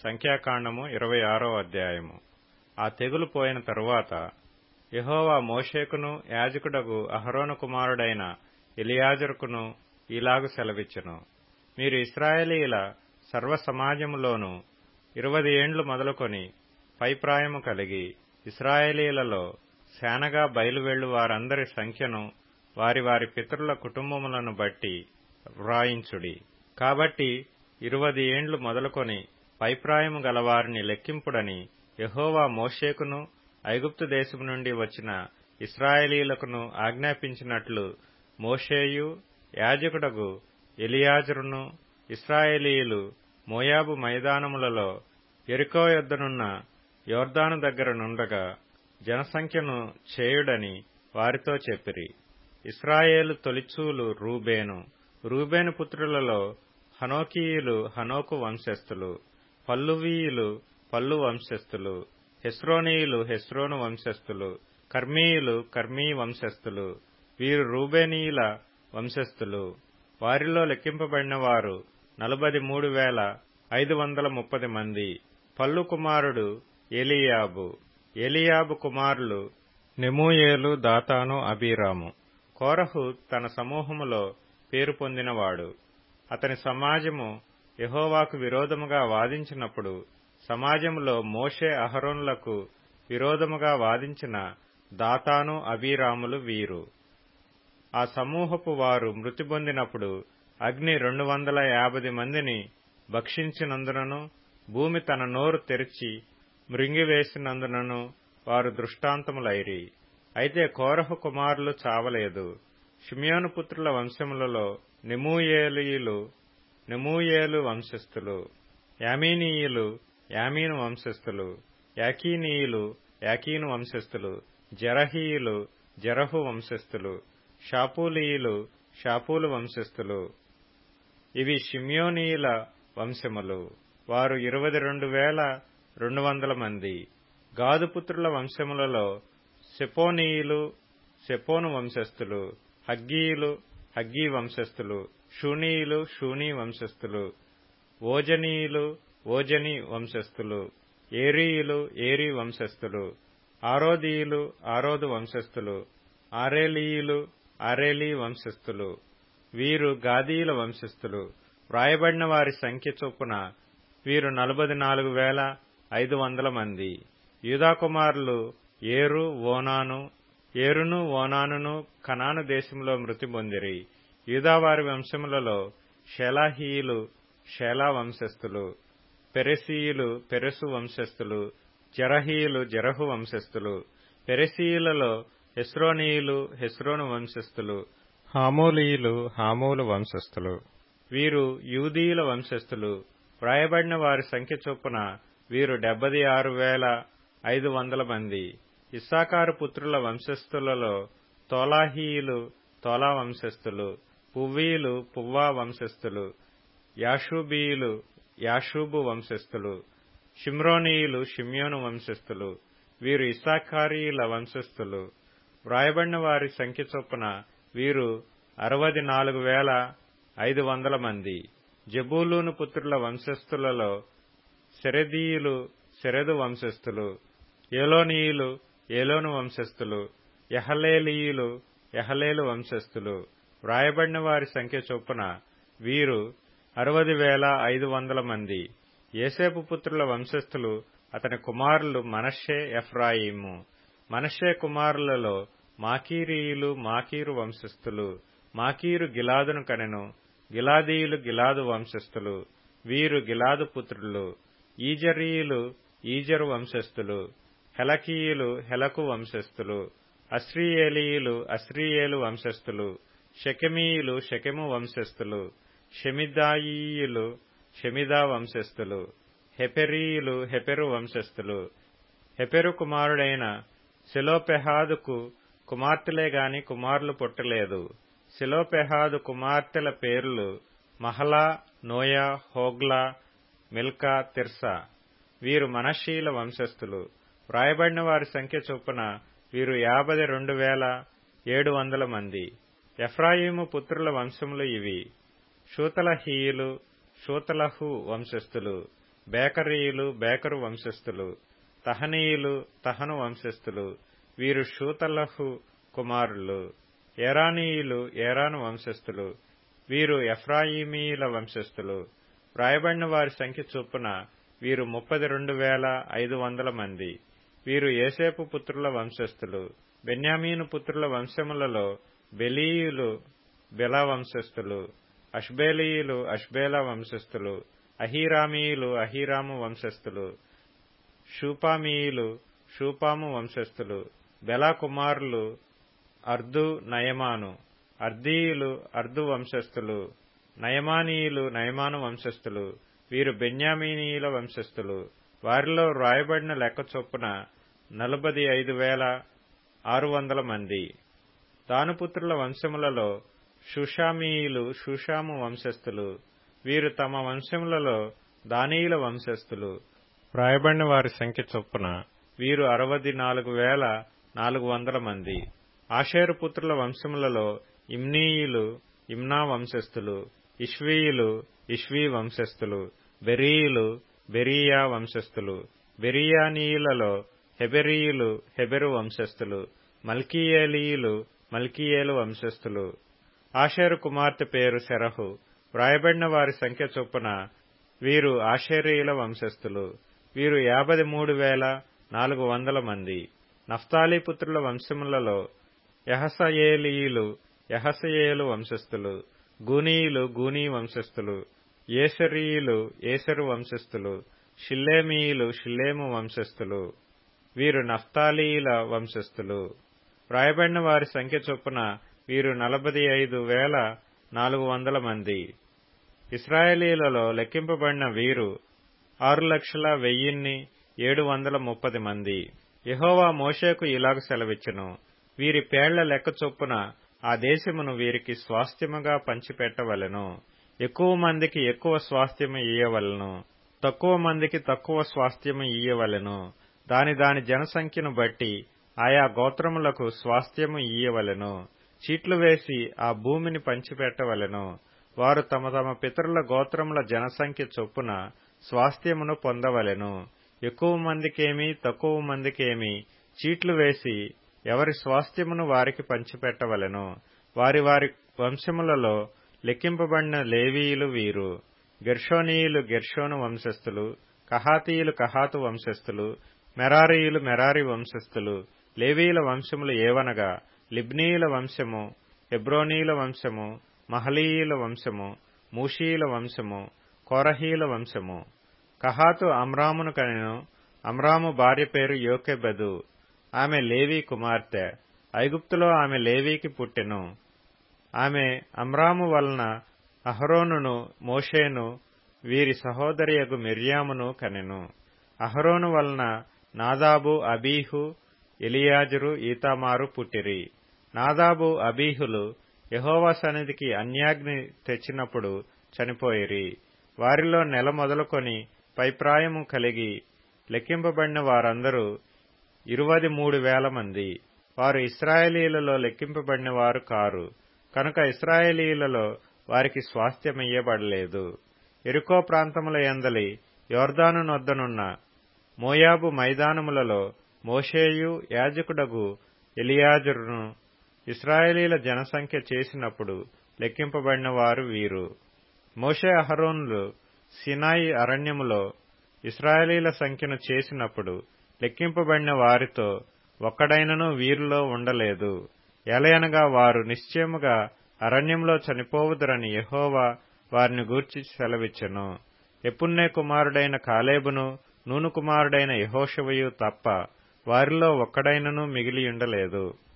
సంఖ్యాకాండము ఇరవై ఆరో అధ్యాయము ఆ తెగులు పోయిన తరువాత యహోవా మోషేకును యాజకుడగు అహరోను కుమారుడైన ఎలియాజరుకును ఇలాగు సెలవిచ్చెను మీరు ఇస్రాయేలీల సర్వ సమాజములోను ఇరవది ఏండ్లు మొదలుకొని పైప్రాయము కలిగి ఇస్రాయేలీలలో శానగా బయలువెళ్ళు వారందరి సంఖ్యను వారి వారి పితరుల కుటుంబములను బట్టి వ్రాయించుడి కాబట్టి ఇరువది ఏండ్లు మొదలుకొని పైప్రాయము గలవారిని లెక్కింపుడని యహోవా మోషేకును ఐగుప్తు దేశము నుండి వచ్చిన ఇస్రాయేలీలకును ఆజ్ఞాపించినట్లు మోషేయు యాజకుడగు ఎలియాజరును ఇస్రాయేలీయులు మోయాబు మైదానములలో ఎరికో యొద్దనున్న యోర్దాను దగ్గర నుండగా జనసంఖ్యను చేయుడని వారితో చెప్పిరి ఇస్రాయేలు తొలిచూలు రూబేను రూబేను పుత్రులలో హనోకీయులు హనోకు వంశస్థులు పల్లువీయులు పల్లు వంశస్థులు హెస్రోనీయులు హెస్రోను వంశస్థులు కర్మీయులు కర్మీ వంశస్థులు వీరు రూబేనీయుల వంశస్థులు వారిలో లెక్కింపబడిన వారు నలభై మూడు వేల ఐదు వందల ముప్పది మంది పల్లు కుమారుడు ఎలియాబు ఎలియాబు కుమారులు నెమూయేలు దాతాను అబీరాము కోరహు తన సమూహములో పేరు పొందినవాడు అతని సమాజము యహోవాకు విరోధముగా వాదించినప్పుడు సమాజంలో మోషే అహరోన్లకు విరోధముగా వాదించిన దాతాను అబీరాములు వీరు ఆ సమూహపు వారు మృతి పొందినప్పుడు అగ్ని రెండు వందల యాభై మందిని భక్షించినందునను భూమి తన నోరు తెరిచి మృంగివేసినందునను వారు దృష్టాంతములైరి అయితే కోరహు కుమారులు చావలేదు షిమియోను పుత్రుల వంశములలో నెమూయేలీయులు నెమూయేలు వంశస్థులు యామీనీయులు యామీను వంశస్థులు యాకీనీయులు యాకీను వంశస్థులు జరహీయులు జరహు వంశస్థులు షాపూలీయులు షాపూలు వంశస్థులు ఇవి షిమ్యోనీయుల వంశములు వారు ఇరవై రెండు వేల రెండు వందల మంది గాదుపుత్రుల వంశములలో సెపోనీయులు సెపోను వంశస్థులు హగ్గీయులు హగ్గీ వంశస్థులు షూనీయులు షూనీ వంశస్థులు ఓజనీయులు ఓజని వంశస్థులు ఏరీయులు ఏరీ వంశస్థులు ఆరోదీయులు ఆరోదు వంశస్థులు ఆరేలీయులు ఆరేలీ వంశస్థులు వీరు గాదీయుల వంశస్థులు వ్రాయబడిన వారి సంఖ్య చొప్పున వీరు నలభై నాలుగు వేల ఐదు వందల మంది యూదాకుమారులు ఏరు ఓనాను ఏరును ఓనానును కనాను దేశంలో మృతి పొందిరి యూదావారి వంశములలో షెలాహీయులు షేలా వంశస్థులు పెరెసీయులు పెరెసు వంశస్థులు జరహీయులు జరహు వంశస్థులు పెరెసీయులలో హెస్రోనీయులు హెస్రోను వంశస్థులు హామూలీయులు హామూలు వంశస్థులు వీరు యూదీయుల వంశస్థులు వ్రాయబడిన వారి సంఖ్య చొప్పున వీరు డెబ్బది ఆరు వేల ఐదు వందల మంది ఇస్సాకారు పుత్రుల వంశస్థులలో తోలాహీయులు తోలా వంశస్థులు పువ్వీయులు పువ్వా వంశస్థులు యాషూబీయులు యాషూబు వంశస్థులు షిమ్రోనీయులు షిమ్యోను వంశస్థులు వీరు ఇస్సాకారీయుల వంశస్థులు వ్రాయబడిన వారి సంఖ్య చొప్పున వీరు అరవది నాలుగు వేల ఐదు వందల మంది జబూలూను పుత్రుల వంశస్థులలో శరదీయులు శరదు వంశస్థులు ఏలోనీయులు ఏలోను వంశస్థులు యహలేలీయులు యహలేలు వంశస్థులు వ్రాయబడిన వారి సంఖ్య చొప్పున వీరు అరవది వేల ఐదు వందల మంది ఏసేపు పుత్రుల వంశస్థులు అతని కుమారులు మనషే ఎఫ్రాయిము మనషే కుమారులలో మాకీరీయులు మాకీరు వంశస్థులు మాకీరు గిలాదును కనెను గిలాదీయులు గిలాదు వంశస్థులు వీరు గిలాదు పుత్రులు ఈజరీయులు ఈజరు వంశస్థులు హెలకీయులు హెలకు వంశస్థులు అశ్రీయేలీయులు అశ్రీయేలు వంశస్థులు షెకెమీయులు షెకెము వంశస్థులు షెమిదాయీయులు షెమిదా వంశస్థులు హెపెరీయులు హెపెరు వంశస్థులు హెపెరు కుమారుడైన సెలోపెహాదుకు కుమార్తెలే గాని కుమారులు పుట్టలేదు సెలోపెహాదు కుమార్తెల పేర్లు Mahlah Noah Hoglah Milcah Tirzah వీరు మనషీల వంశస్థులు వ్రాయబడిన వారి సంఖ్య చొప్పున వీరు యాభై రెండు వేల ఏడు వందల మంది ఎఫ్రాయిము పుత్రుల వంశములు ఇవి షూతలహీయులు షూతలహు వంశస్థులు బేకరీయులు బేకరు వంశస్థులు తహనీయులు తహను వంశస్థులు వీరు షూతలహు కుమారులు ఏరానీయులు ఏరాను వంశస్థులు వీరు ఎఫ్రాయిమీయుల వంశస్థులు వ్రాయబడిన వారి సంఖ్య చొప్పున వీరు ముప్పది రెండు వేల ఐదు వందల మంది వీరు ఏసేపు పుత్రుల వంశస్థులు బెన్యామీను పుత్రుల వంశములలో బెలీయులు బెలా వంశస్థులు అష్బేలీయులు అష్బేలా వంశస్థులు అహీరామీయులు అహీరాము వంశస్థులు షూపామీయులు షూపాము వంశస్థులు బెలా కుమారులు అర్దు నయమాను అర్దీయులు అర్దు వంశస్థులు నయమానీయులు నయమాను వంశస్థులు వీరు బెన్యామీనీయుల వంశస్థులు వారిలో రాయబడిన లెక్క చొప్పున నలభై ఐదు వేల ఆరు వందల మంది దానుపుత్రుల వంశములలో షుషామీయులు షుషాము వంశస్థులు వీరు తమ వంశములలో దానీయుల వంశస్థులు వ్రాయబడిన వారి సంఖ్య చొప్పున వీరు అరవది నాలుగు వేల నాలుగు వందల మంది ఆషేరు పుత్రుల వంశములలో ఇమ్నీయులు ఇమ్నా వంశస్థులు ఇష్వీయులు ఇష్వీ వంశస్థులు బెరీయులు బెరీయా వంశస్థులు బెరియానీయులలో హెబెరీయులు హెబెరు వంశస్థులు మల్కీయేలీయులు మల్కీయేలు వంశస్థులు ఆషేరు కుమార్తె పేరు శరహు వ్రాయబడిన వారి సంఖ్య చొప్పున వీరు ఆషేరీయుల వంశస్థులు వీరు యాభై మూడు వేల నాలుగు వందల మంది నఫ్తాలీ పుత్రుల వంశములలో యహసయేలీయులు యహసయేలు వంశస్థులు గూనీయులు గూనీ వంశస్థులు ఏసరీయులు ఏసరు వంశస్థులు షిల్లేమీయులు షిల్లేము వంశస్థులు వీరు నఫ్తాలీయుల వంశస్థులు వ్రాయబడిన వారి సంఖ్య చొప్పున వీరు నలభై ఐదు వేల నాలుగు వందల మంది ఇస్రాయేలీలలో లెక్కింపబడిన వీరు ఆరు లక్షల వెయ్యిన్ని ఏడు వందల ముప్పది మంది యహోవా మోషేకు ఇలాగ సెలవిచ్చును వీరి పేళ్ల లెక్క చొప్పున ఆ దేశమును వీరికి స్వాస్థ్యముగా పంచిపెట్టవలెను ఎక్కువ మందికి ఎక్కువ స్వాస్థ్యము ఇయ్యవలను తక్కువ మందికి తక్కువ స్వాస్థ్యము ఇయ్యవలెను దాని దాని జనసంఖ్యను బట్టి ఆయా గోత్రములకు స్వాస్థ్యము ఇయ్యవలెను చీట్లు వేసి ఆ భూమిని పంచిపెట్టవలెను వారు తమ తమ పితరుల గోత్రముల జనసంఖ్య చొప్పున స్వాస్థ్యమును పొందవలెను ఎక్కువ మందికేమి తక్కువ మందికేమి చీట్లు వేసి ఎవరి స్వాస్థ్యమును వారికి పంచిపెట్టవలెను వారి వారి వంశములలో లెక్కింపబడిన లేవీయులు వీరు గెర్షోనీయులు గెర్షోను వంశస్థులు కహాతీయులు కహాతు వంశస్థులు మెరారీయులు మెరారి వంశస్థులు లేవీయుల వంశములు ఏవనగా లిబ్నీయుల వంశము హెబ్రోనీయుల వంశము మహలీయుల వంశము మూషీయుల వంశము కోరహీయుల వంశము కహాతు అమ్రామును కనెను అమ్రాము భార్య పేరు యోకెబెదు ఆమె లేవీ కుమార్తె ఐగుప్తులో ఆమె లేవీకి పుట్టెను ఆమె అమ్రాము వలన అహరోనును మోషేను వీరి సహోదరియగు మిర్యామును కనెను అహరోను వలన నాదాబు అబీహు ఎలియాజరు ఈతామారు పుట్టిరి నాదాబు అబీహులు యహోవా సన్నిధికి అన్యాగ్ని తెచ్చినప్పుడు చనిపోయిరి వారిలో నెల మొదలుకొని పైప్రాయము కలిగి లెక్కింపబడిన వారందరూ ఇరువది మూడు వేల మంది వారు ఇస్రాయేలీలలో లెక్కింపబడిన వారు కారు కనుక ఇస్రాయేలీలలో వారికి స్వాస్థ్యమియ్యబడలేదు ఎరుకో ప్రాంతముల ఎందలి యోర్దాను నొద్దనున్న మోయాబు మైదానములలో మోషేయు యాజకుడగు ఎలియాజరును ఇస్రాయేలీల జనసంఖ్య చేసినప్పుడు లెక్కింపబడిన వారు వీరు మోషే అహరోనులు సినాయి అరణ్యములో ఇస్రాయేలీల సంఖ్యను చేసినప్పుడు లెక్కింపబడిన వారితో ఒక్కడైనను వీరిలో ఉండలేదు ఎలయనగా వారు నిశ్చయముగా అరణ్యంలో చనిపోవుదురని యహోవా వారిని గూర్చి సెలవిచ్చెను ఎపున్నే కుమారుడైన కాలేబును నూను కుమారుడైన యహోషవయు తప్ప వారిలో ఒక్కడైనను మిగిలియుండలేదు